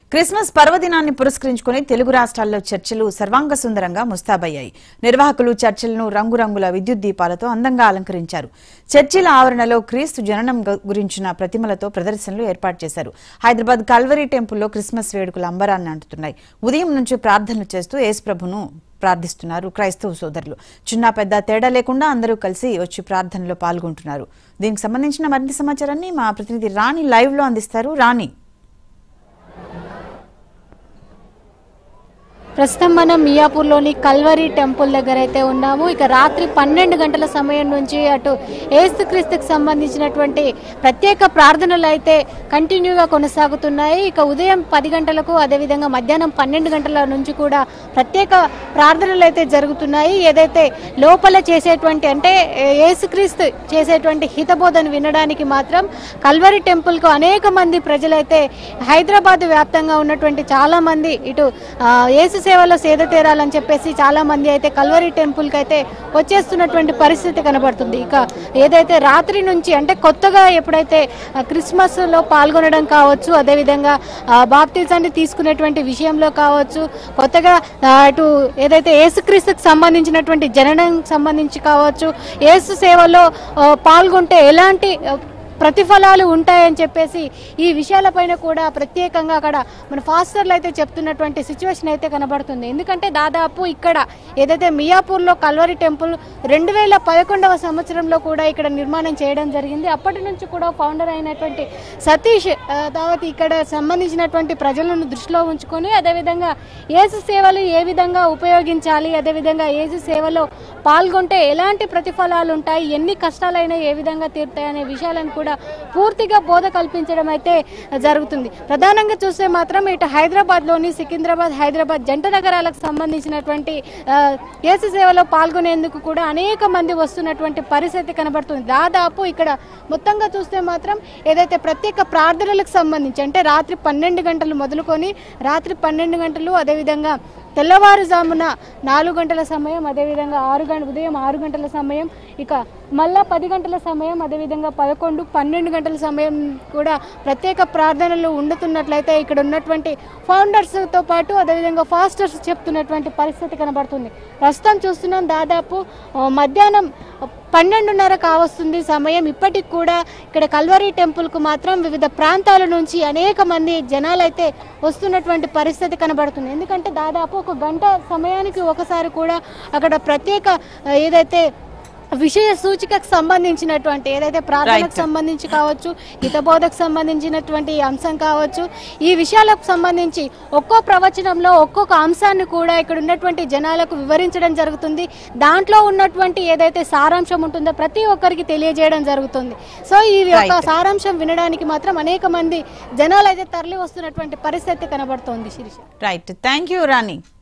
Christmas పర్వదినాన్ని పురస్కరించుకుని తెలుగు రాష్ట్రాల్లో చర్చలు సర్వాంగ సుందరంగా ముస్తాబయ్యాయి నిర్వాహకులు చర్చలను రంగురంగుల విద్యుత్ దీపాలతో అందంగా అలంకరించారు చర్చిల ఆవరణలో క్రీస్తు జననం గు- గురించిన ప్రతిమలతో ప్రదర్శనలు ఏర్పాటు చేశారు హైదరాబాద్ కల్వరీ టెంపుల్లో క్రిస్మస్ వేడుకలు అంబరాన్ని అంటుతున్నాయి ఉదయం నుంచి ప్రార్థనలు చేస్తూ యేసుప్రభును ప్రార్థిస్తున్నారు క్రైస్తవ సోదరులు చిన్న పెద్ద తేడా లేకుండా అందరూ కలిసి వచ్చి ప్రార్థనలో పాల్గొంటున్నారు దీనికి సంబంధించిన మరింత సమాచారాన్ని మా ప్రతినిధి రాణి లైవ్ లో అందిస్తారు రాణి ప్రస్తుతం మనం మియాపూర్లోని కల్వరి టెంపుల్ దగ్గర అయితే ఉన్నాము ఇక రాత్రి పన్నెండు గంటల సమయం నుంచి అటు ఏసుక్రీస్తుకి సంబంధించినటువంటి ప్రత్యేక ప్రార్థనలు అయితే కంటిన్యూగా కొనసాగుతున్నాయి ఇక ఉదయం పది గంటలకు అదేవిధంగా మధ్యాహ్నం పన్నెండు గంటల నుంచి కూడా ప్రత్యేక ప్రార్థనలు అయితే జరుగుతున్నాయి ఏదైతే లోపల చేసేటువంటి అంటే ఏసుక్రీస్తు చేసేటువంటి హితబోధను వినడానికి మాత్రం కల్వరి టెంపుల్కు అనేక మంది ప్రజలైతే హైదరాబాద్ వ్యాప్తంగా ఉన్నటువంటి చాలా మంది ఇటు ఆ, యేసు సేవలో సేద తీరాలని చెప్పేసి చాలా మంది అయితే కల్వరి టెంపుల్కి అయితే వచ్చేస్తున్నటువంటి పరిస్థితి కనబడుతుంది ఇక ఏదైతే రాత్రి నుంచి అంటే కొత్తగా ఎప్పుడైతే ఆ, క్రిస్మస్లో పాల్గొనడం కావచ్చు అదేవిధంగా ఆ, బాప్తిజాన్ని తీసుకునేటువంటి విషయంలో కావచ్చు కొత్తగా ఆ, అటు ఏదైతే యేసుక్రీస్తుకు సంబంధించినటువంటి జననం సంబంధించి కావచ్చు యేసు సేవలో ఆ, పాల్గొంటే ఎలాంటి ఆ, ప్రతిఫలాలు ఉంటాయని చెప్పేసి ఈ విషయాలపైన కూడా ప్రత్యేకంగా అక్కడ మన ఫాస్టర్లు అయితే చెప్తున్నటువంటి సిచ్యువేషన్ అయితే కనబడుతుంది ఎందుకంటే దాదాపు ఇక్కడ ఏదైతే మియాపూర్లో కల్వరి టెంపుల్ రెండు వేల పదకొండవ సంవత్సరంలో కూడా ఇక్కడ నిర్మాణం చేయడం జరిగింది అప్పటి నుంచి కూడా ఫౌండర్ అయినటువంటి సతీష్ ఆ, తర్వాత ఇక్కడ సంబంధించినటువంటి ప్రజలను దృష్టిలో ఉంచుకొని అదేవిధంగా ఏసు సేవలు ఏ విధంగా ఉపయోగించాలి అదేవిధంగా ఏసు సేవలో పాల్గొంటే ఎలాంటి ప్రతిఫలాలు ఉంటాయి ఎన్ని కష్టాలైనా ఏ విధంగా తీరుతాయి అనే విషయాలను కూడా పూర్తిగా బోధ కల్పించడం అయితే జరుగుతుంది ప్రధానంగా చూస్తే మాత్రం ఇటు హైదరాబాద్లోని సికింద్రాబాద్ హైదరాబాద్ జంట నగరాలకు సంబంధించినటువంటి ఆ, ఏసు సేవలో పాల్గొనేందుకు కూడా అనేక మంది వస్తున్నటువంటి పరిస్థితి కనబడుతుంది దాదాపు ఇక్కడ మొత్తంగా చూస్తే మాత్రం ఏదైతే ప్రత్యేక ప్రార్థనలకు సంబంధించి అంటే రాత్రి పన్నెండు గంటలు మొదలుకొని రాత్రి పన్నెండు గంటలు అదేవిధంగా తెల్లవారుజామున నాలుగు గంటల సమయం అదేవిధంగా ఆరు గంట ఉదయం ఆరు గంటల సమయం ఇక మళ్ళా పది గంటల సమయం అదేవిధంగా పదకొండు పన్నెండు గంటల సమయం కూడా ప్రత్యేక ప్రార్థనలు ఉండుతున్నట్లయితే ఇక్కడ ఉన్నటువంటి ఫౌండర్స్తో పాటు అదేవిధంగా ఫాస్టర్స్ చెప్తున్నటువంటి పరిస్థితి కనబడుతుంది ప్రస్తుతం చూస్తున్నాం దాదాపు ఆ, మధ్యాహ్నం పన్నెండున్నర కావస్తుంది సమయం ఇప్పటికి కూడా ఇక్కడ కల్వరి టెంపుల్కు మాత్రం వివిధ ప్రాంతాల నుంచి అనేక మంది జనాలైతే వస్తున్నటువంటి పరిస్థితి కనబడుతుంది ఎందుకంటే దాదాపు ఒక గంట సమయానికి ఒకసారి కూడా అక్కడ ప్రత్యేక ఆ, ఏదైతే విషయ సూచికకు సంబంధించినటువంటి ఏదైతే ప్రార్థనకు Right. సంబంధించి కావచ్చు హితబోధకు సంబంధించినటువంటి అంశం కావచ్చు ఈ విషయాలకు సంబంధించి ఒక్కో ప్రవచనంలో ఒక్కొక్క అంశాన్ని కూడా ఇక్కడ ఉన్నటువంటి జనాలకు వివరించడం జరుగుతుంది దాంట్లో ఉన్నటువంటి ఏదైతే సారాంశం ఉంటుందో ప్రతి ఒక్కరికి తెలియజేయడం జరుగుతుంది సో ఈ యొక్క Right. సారాంశం వినడానికి మాత్రం అనేక మంది జనాలు అయితే తరలి వస్తున్నటువంటి పరిస్థితి కనబడుతోంది Sirisha right thank you Rani